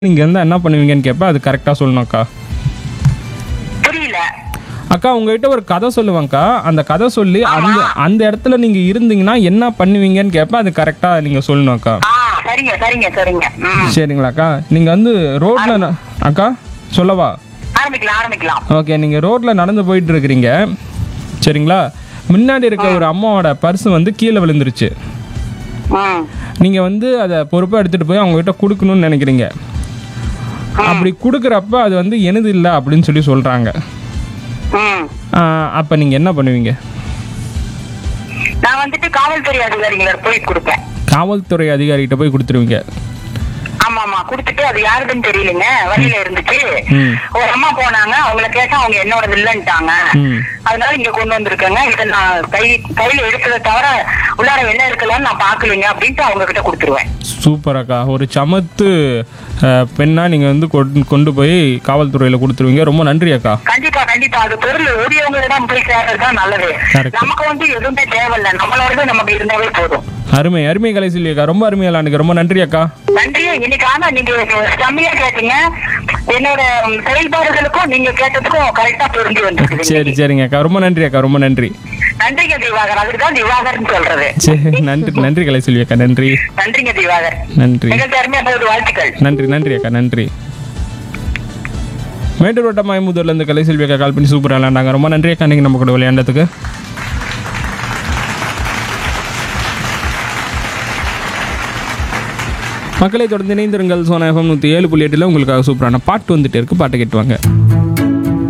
நீங்கள் இருந்தால் என்ன பண்ணுவீங்கன்னு கேட்பேன் அது கரெக்டாக சொல்லணும் அக்கா புரியல அக்கா உங்ககிட்ட ஒரு கதை சொல்லுவேங்க்கா அந்த கதை சொல்லி அந்த அந்த இடத்துல நீங்கள் இருந்தீங்கன்னா என்ன பண்ணுவீங்கன்னு கேட்பேன் அது கரெக்டாக நீங்கள் சொல்லணும் அக்கா ஆ சரிங்க சரிங்க சரிங்க ம் சரிங்களாக்கா நீங்கள் வந்து ரோட்டில் அக்கா சொல்லவா ஆரம்பிக்கலாம் ஆரம்பிக்கலாம் ஓகே நீங்கள் ரோட்டில் நடந்து போயிட்டு இருக்கிறீங்க சரிங்களா முன்னாடி இருக்க ஒரு அம்மாவோட பர்ஸ் வந்து கீழே விழுந்துருச்சு ம் நீங்கள் வந்து அதை பொறுப்பாக எடுத்துகிட்டு போய் அவங்ககிட்ட கொடுக்கணும்னு நினைக்கிறீங்க அப்படி கொடுக்குறப்ப அது வந்து எனது இல்லை அப்படின்னு சொல்லி சொல்கிறாங்க ம் அப்போ நீங்கள் என்ன பண்ணுவீங்க நான் வந்துட்டு காவல்துறை அதிகாரிகளை போய் கொடுப்பேன் காவல்துறை அதிகாரிகிட்ட போய் கொடுத்துருவீங்க ஆமா ஆமா கொடுத்துட்டு அது யாருதுன்னு தெரியலங்க வழியில இருந்துச்சு ம். ஒரு அம்மா போனாங்க அவங்கள கேட்டா அவங்க என்னோடது இல்லைன்ட்டாங்க ம் அதனால இங்க கொண்டு வந்திருக்கேங்க இதை நான் கை கையில எடுத்ததை தவிர உள்ளார என்ன இருக்கலாம்னு நான் பாக்கலீங்க அப்படின்ட்டு அவங்க கிட்ட கொடுத்துருவேன் சூப்பர் அக்கா ஒரு சமத்து அஹ், பெண்ணா நீங்கள் வந்து கொண்டு கொண்டு போய் காவல்துறையில் கொடுத்துருவீங்க ரொம்ப நன்றி அக்கா கண்டிப்பா கண்டிப்பா அது பொருள் ஓடியவங்களிடம் போய் சேர்றது தான் நல்லது Correct. நமக்கு வந்து எதுவுமே தேவையில்லை நம்மளோட நமக்கு இருந்தாவே போதும் அருமை அருமை கலை செல்வி அக்கா ரொம்ப அருமையாக விளாண்டுக்க ரொம்ப நன்றி அக்கா நன்றி இன்னைக்கு ஆனா நீங்க செம்மையா கேட்டீங்க என்னோட ம், செயல்பாடுகளுக்கும் நீங்க கேட்டதுக்கும் கரெக்டா புரிஞ்சு வந்துருக்குது சரி சரிங்க அக்கா ரொம்ப நன்றி அக்கா ரொம்ப நன்றி நன்றிங்க திவாகர் அதுக்கு தான் திவாகர்னு சொல்றது சரி நன்றி நன்றி கலை செல்வி அக்கா நன்றி நன்றிங்க திவாகர் நன்றி மிக அருமையா போகுது வாழ்த்துக்கள் நன்றி நன்றி அக்கா நன்றி மேட்டூர் வட்டம் மயமுதூர்லேருந்து கலை செல்வி அக்கா கால் பண்ணி சூப்பராக விளையாண்டாங்க ரொம்ப நன்றி அக்கா நீங்கள் நம்ம கூட விளையாண்டதுக்கு மக்களை தொடர்ந்து இணைந்திருங்கள் சோனா எஃப்எம் நூற்றி ஏழு புள்ளி எட்டில் உங்களுக்காக சூப்பரான பாட்டு வந்துட்டு இருக்கு பாட்டை கேட்டுவாங்க